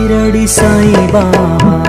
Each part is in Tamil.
ஷீரடி சாய்பாபா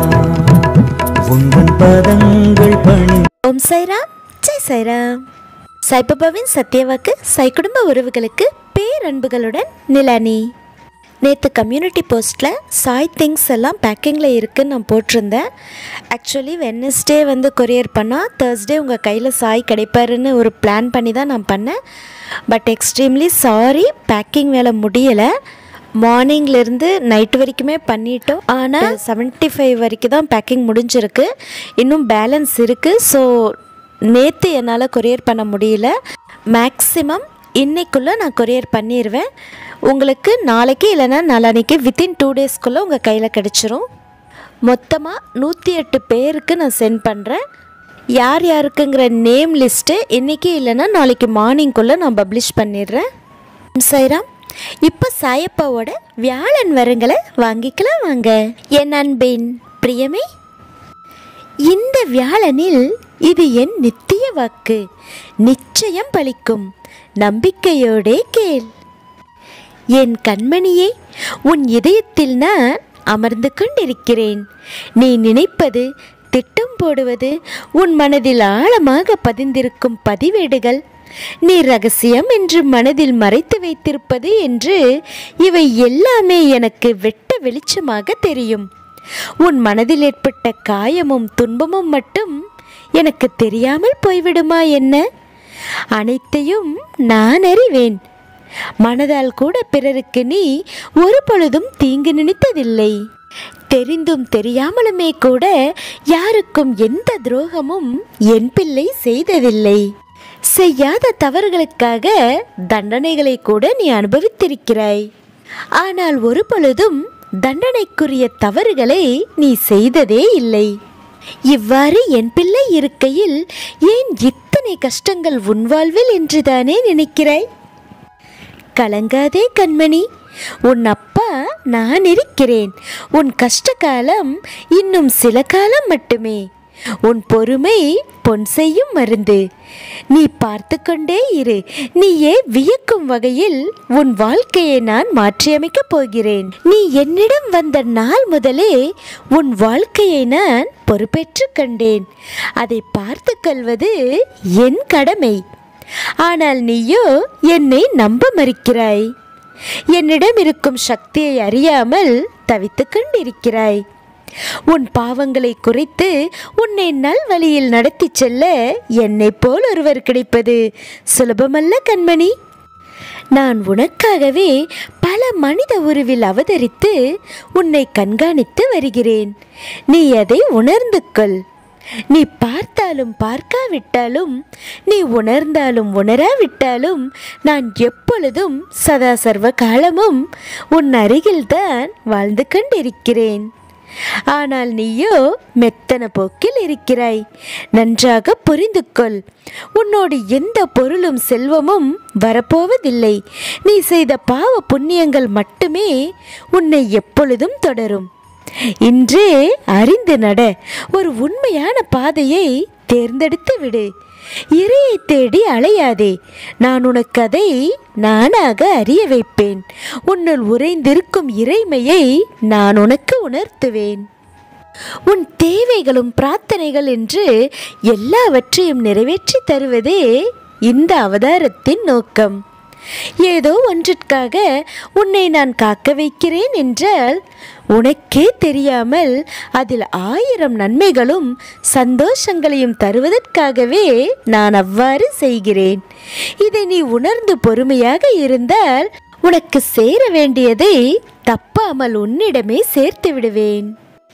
உந்தன் பதங்கள் பணி ஓம் சைராம் ஜெய் சைராம் சாய்பாபாவின் சத்தியவாக்கு சாய் குடும்ப உறவுகளுக்கு பேரன்புகளுடன் நிலானி நேற்று கம்யூனிட்டி போஸ்ட்டில் சாய் திங்ஸ் எல்லாம் பேக்கிங்கில் இருக்குன்னு நான் போட்டிருந்தேன் ஆக்சுவலி வெட்னஸ்டே வந்து கொரியர் பண்ணால் தேர்ஸ்டே உங்கள் கையில் சாய் கிடைப்பாருன்னு ஒரு பிளான் பண்ணி தான் நான் பண்ணேன் பட் எக்ஸ்ட்ரீம்லி சாரி பேக்கிங் வேலை முடியலை மார்னிங்லேருந்து நைட் வரைக்குமே பண்ணிட்டோம் ஆனால் செவன்ட்டி ஃபைவ் வரைக்கும் தான் பேக்கிங் முடிஞ்சிருக்கு இன்னும் பேலன்ஸ் இருக்குது ஸோ நேற்று என்னால் கொரியர் பண்ண முடியல மேக்ஸிமம் இன்னைக்குள்ளே நான் கொரியர் பண்ணிடுவேன் உங்களுக்கு நாளைக்கு இல்லைன்னா நாளான்னைக்கு வித்தின் டூ டேஸ்க்குள்ளே உங்கள் கையில் கிடச்சிரும் மொத்தமாக நூற்றி எட்டு பேருக்கு நான் சென்ட் பண்ணுறேன் யார் யாருக்குங்கிற நேம் லிஸ்ட்டு இன்றைக்கி இல்லைன்னா நாளைக்கு மார்னிங்குள்ளே நான் பப்ளிஷ் பண்ணிடுறேன் சைராம் இப்போ சாயப்பாவோட வியாழன் வரங்களை வாங்கிக்கலாம் வாங்க என் அன்பின் பிரியமே இந்த வியாழனில் இது என் நித்திய வாக்கு நிச்சயம் பலிக்கும் நம்பிக்கையோடே கேள் என் கண்மணியே உன் இதயத்தில் நான் அமர்ந்து கொண்டிருக்கிறேன் நீ நினைப்பது திட்டம் போடுவது உன் மனதில் ஆழமாக பதிந்திருக்கும் பதிவேடுகள் நீ ரகசியம் என்று மனதில் மறைத்து வைத்திருப்பது என்று இவை எல்லாமே எனக்கு வெட்ட வெளிச்சமாக தெரியும் உன் மனதில் ஏற்பட்ட காயமும் துன்பமும் மட்டும் எனக்கு தெரியாமல் போய்விடுமா என்ன அனைத்தையும் நான் அறிவேன் மனதால் கூட பிறருக்கு நீ ஒரு பொழுதும் தீங்கு நினைத்ததில்லை தெரிந்தும் தெரியாமலுமே கூட யாருக்கும் எந்த துரோகமும் என் பிள்ளை செய்ததில்லை செய்யாத தவறுகளுக்காக தண்டனைகளை கூட நீ அனுபவித்திருக்கிறாய் ஆனால் ஒரு பொழுதும் தண்டனைக்குரிய தவறுகளை நீ செய்ததே இல்லை இவ்வாறு என் பிள்ளை இருக்கையில் ஏன் இத்தனை கஷ்டங்கள் உன் வாழ்வில் என்றுதானே நினைக்கிறாய் கலங்காதே கண்மணி உன் அப்பா நான் இருக்கிறேன் உன் கஷ்ட காலம் இன்னும் சில காலம் மட்டுமே உன் பொறுமை பொன் செய்யும் மருந்து நீ பார்த்து கொண்டே இரு நீயே வியக்கும் வகையில் உன் வாழ்க்கையை நான் மாற்றியமைக்கப் போகிறேன் நீ என்னிடம் வந்த நாள் முதலே உன் வாழ்க்கையை நான் பொறுப்பேற்று கண்டேன் அதை பார்த்து கொள்வது என் கடமை ஆனால் நீயோ என்னை நம்ப மறுக்கிறாய் என்னிடம் இருக்கும் சக்தியை அறியாமல் தவித்துக் கொண்டிருக்கிறாய் உன் பாவங்களை குறைத்து உன்னை நல்வழியில் நடத்திச் செல்ல என்னைப் போல் ஒருவர் கிடைப்பது சுலபமல்ல கண்மணி நான் உனக்காகவே பல மனித உருவில் அவதரித்து உன்னை கண்காணித்து வருகிறேன் நீ அதை உணர்ந்து கொள் நீ பார்த்தாலும் பார்க்காவிட்டாலும் நீ உணர்ந்தாலும் உணராவிட்டாலும் நான் எப்பொழுதும் சதா சர்வ காலமும் உன் அருகில்தான் வாழ்ந்து கொண்டிருக்கிறேன் ஆனால் நீயோ மெத்தன போக்கில் இருக்கிறாய் நன்றாக புரிந்து கொள் உன்னோடு எந்த பொருளும் செல்வமும் வரப்போவதில்லை நீ செய்த பாவ புண்ணியங்கள் மட்டுமே உன்னை எப்பொழுதும் தொடரும் இன்றே அறிந்து நட ஒரு உண்மையான பாதையை தேர்ந்தெடுத்து விடு இறையை தேடி அலையாதே நான் உனக்கு அதை நானாக அறிய வைப்பேன் உன்னுள் உறைந்திருக்கும் இறைமையை நான் உனக்கு உணர்த்துவேன் உன் தேவைகளும் பிரார்த்தனைகள் என்று எல்லாவற்றையும் நிறைவேற்றி தருவதே இந்த அவதாரத்தின் நோக்கம் ஏதோ ஒன்றிற்காக உன்னை நான் காக்க வைக்கிறேன் என்றால் உனக்கே தெரியாமல் அதில் ஆயிரம் நன்மைகளும் சந்தோஷங்களையும் தருவதற்காகவே நான் அவ்வாறு செய்கிறேன் இதை நீ உணர்ந்து பொறுமையாக இருந்தால் உனக்கு சேர வேண்டியதை தப்பாமல் உன்னிடமே சேர்த்து விடுவேன்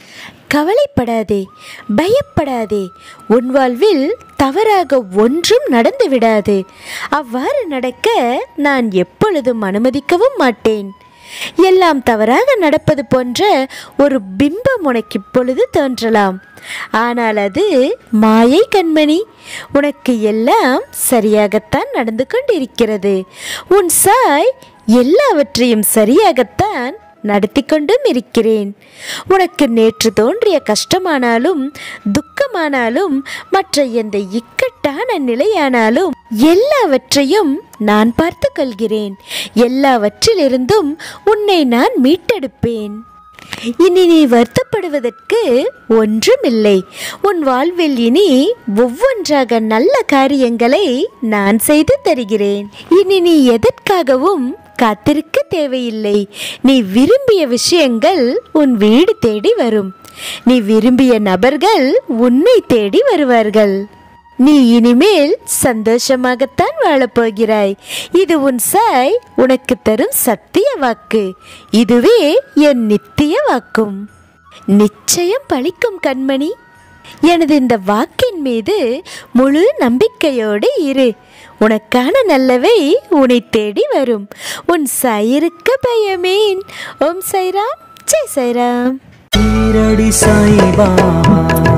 கவலைப்படாதே பயப்படாதே உன் வாழ்வில் தவறாக ஒன்றும் நடந்து விடாது அவ்வாறு நடக்க நான் எப்பொழுதும் அனுமதிக்கவும் மாட்டேன் எல்லாம் தவறாக நடப்பது போன்ற ஒரு பிம்பம் உனக்கு இப்பொழுது தோன்றலாம் ஆனால் அது மாயை கண்மணி உனக்கு எல்லாம் சரியாகத்தான் நடந்து கொண்டிருக்கிறது உன் சாய் எல்லாவற்றையும் சரியாகத்தான் நடத்தி கொண்டும் இருக்கிறேன் உனக்கு நேற்று தோன்றிய கஷ்டமானாலும் துக்கமானாலும் மற்ற எந்த இக்கட்டான நிலையானாலும் எல்லாவற்றையும் நான் பார்த்து கொள்கிறேன் எல்லாவற்றிலிருந்தும் உன்னை நான் மீட்டெடுப்பேன் இனி நீ வருத்தப்படுவதற்கு ஒன்றுமில்லை உன் வாழ்வில் இனி ஒவ்வொன்றாக நல்ல காரியங்களை நான் செய்து தருகிறேன் இனி நீ எதற்காகவும் காத்திருக்க தேவையில்லை நீ விரும்பிய விஷயங்கள் உன் வீடு தேடி வரும் நீ விரும்பிய நபர்கள் உன்னை தேடி வருவார்கள் நீ இனிமேல் சந்தோஷமாகத்தான் வாழப்போகிறாய் இது உன் சாய் உனக்கு தரும் சத்திய வாக்கு இதுவே என் நித்திய வாக்கும் நிச்சயம் பலிக்கும் கண்மணி எனது இந்த வாக்கின் மீது முழு நம்பிக்கையோடு இரு உனக்கான நல்லவை உன்னை தேடி வரும் உன் சாயிருக்க பயமேன் ஓம் சைராம் ஜெய் சைராம் ஈரடி சாய்பாபா